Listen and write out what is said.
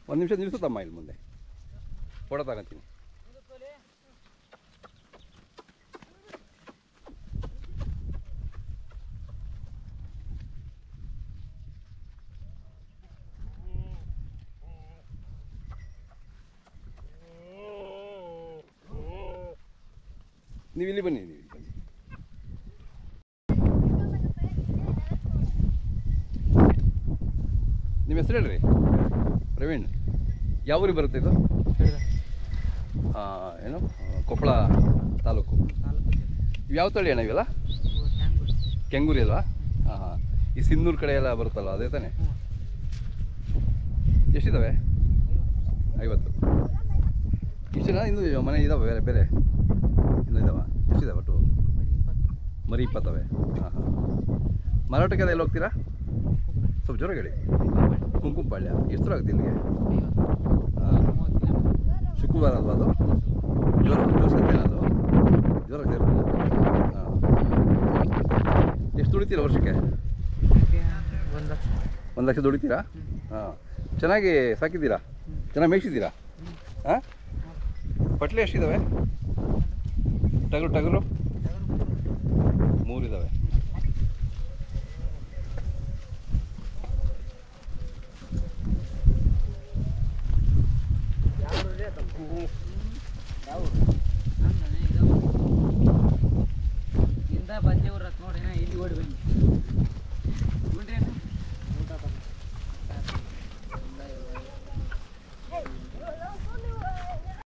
ಒಂದು ನಿಮಿಷ ನಿಲ್ಲಿಸುತ್ತಮ್ಮ ಇಲ್ಲಿ ಮುಂದೆ ಫೋಟೋ ತಗೊಂತೀನಿ ನೀವು ಇಲ್ಲಿ ಬನ್ನಿ ನೀವು ಇಲ್ಲಿ ಬನ್ನಿ ನಿಮ್ಮ ಹೆಸರು ಹೇಳ್ರಿ ಪ್ರವೀಣ್ ಯಾವ ಊರಿಗೆ ಬರುತ್ತೆ ಇದು ಆ, ಏನು ಆ, ಕೊಪ್ಪಳ ತಾಲೂಕು ಇವು ಯಾವ ತಳಿ ಅಣ್ಣ ಇವೆಲ್ಲ ಕೆಂಗೂರಿ ಅಲ್ವಾ ಹಾಂ ಹಾಂ ಈ ಸಿನ್ನೂರು ಕಡೆ ಎಲ್ಲ ಬರುತ್ತಲ್ಲ ಅದೇ ತಾನೆ ಎಷ್ಟಿದ್ದಾವೆ ಐವತ್ತು ಇಷ್ಟಿನ ಇನ್ನು ಮನೆ ಇದಾವೆ ಬೇರೆ ಬೇರೆ ಇನ್ನು ಇದಾವ ಎಷ್ಟಿದಾವೆ ಒಟ್ಟು ಮರಿ ಇಪ್ಪತ್ತವೆ ಹಾಂ ಹಾಂ ಮಾರಾಟಕ್ಕೆ ಎಲ್ಲ ಹೋಗ್ತೀರಾ ಸ್ವಲ್ಪ ಜ್ವರ ಹೇಳಿ ಕುಂಕುಮಪಾಳ್ಯ ಎಷ್ಟು ದೂರ ಆಗುತ್ತೆ ಇಲ್ಲಿಗೆ ಹಾಂ ಶುಕ್ರವಾರ ಅಲ್ವಾ ಅದು ಜ್ವರ ಜ್ವರ ಸತ್ಯ ಅದು ಜ್ವರ ಸೇರುತ್ತೆ ಹಾಂ ಎಷ್ಟು ದುಡಿತೀರಾ ವರ್ಷಕ್ಕೆ ಒಂದು ಲಕ್ಷ ಒಂದು ಲಕ್ಷ ದುಡಿತೀರಾ ಹಾಂ ಚೆನ್ನಾಗಿ ಸಾಕಿದ್ದೀರಾ ಚೆನ್ನಾಗಿ ಮೇಯಿಸಿದ್ದೀರಾ ಹಾಂ ಪಟ್ಲೆ ಎಷ್ಟಿದ್ದಾವೆ ಟಗರು ಟಗರು ಮೂರಿದ್ದಾವೆ ಯಾವ